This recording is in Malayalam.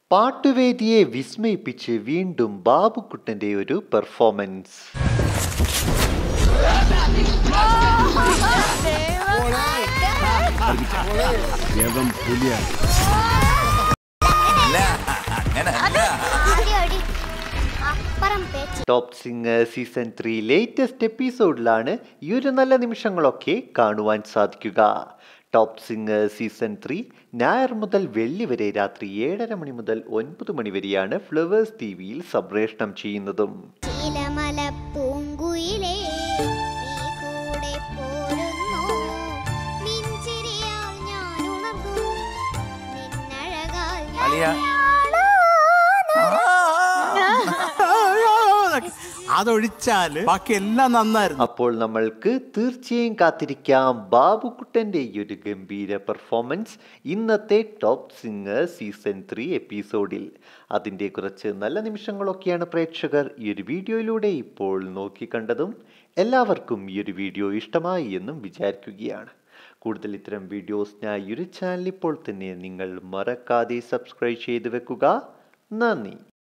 പാട്ടുവേദിയെ വിസ്മയിപ്പിച്ച് വീണ്ടും ബാബുക്കുട്ടന്റെ ഒരു പെർഫോമൻസ് യവം പുലിയാണ് അപ്പുറം പേച്ച് top singer season three latest എപ്പിസോഡിലാണ് ഈ ഒരു നല്ല നിമിഷങ്ങളൊക്കെ കാണുവാൻ സാധിക്കുക ടോപ്പ് സിംഗർ സീസൺ ത്രീ ഞായർ മുതൽ വെള്ളി വരെ രാത്രി ഏഴര മണി മുതൽ ഒൻപത് മണി വരെയാണ് ഫ്ലവേഴ്സ് ടി വിയിൽ സംപ്രേഷണം ചെയ്യുന്നതും ചീലമല പൂങ്കുയിലേ നീ കൂടെ പോരുന്നു നിൻചിരിയാൽ ഞാൻ ഉണർന്നു നിന്നഴകാൽ ഞാൻ അളിയാ. അതൊഴിച്ചാല് ബാക്കി എല്ലാം നന്നായിരുന്നു അപ്പോൾ നമ്മൾക്ക് തീർച്ചയായും കാത്തിരിക്കാം ബാബുക്കുട്ടന്റെ ഈ ഒരു ഗംഭീര പെർഫോമൻസ് ഇന്നത്തെ ടോപ്പ് സിംഗർ സീസൺ ത്രീ എപ്പിസോഡിൽ അതിൻ്റെ കുറച്ച് നല്ല നിമിഷങ്ങളൊക്കെയാണ് പ്രേക്ഷകർ ഈ ഒരു വീഡിയോയിലൂടെ ഇപ്പോൾ നോക്കിക്കണ്ടതും എല്ലാവർക്കും ഈ ഒരു വീഡിയോ ഇഷ്ടമായി എന്നും വിചാരിക്കുകയാണ് കൂടുതൽ ഇത്തരം വീഡിയോസിനായി ഈ ഒരു ചാനൽ ഇപ്പോൾ തന്നെ നിങ്ങൾ മറക്കാതെ സബ്സ്ക്രൈബ് ചെയ്ത് വെക്കുക നന്ദി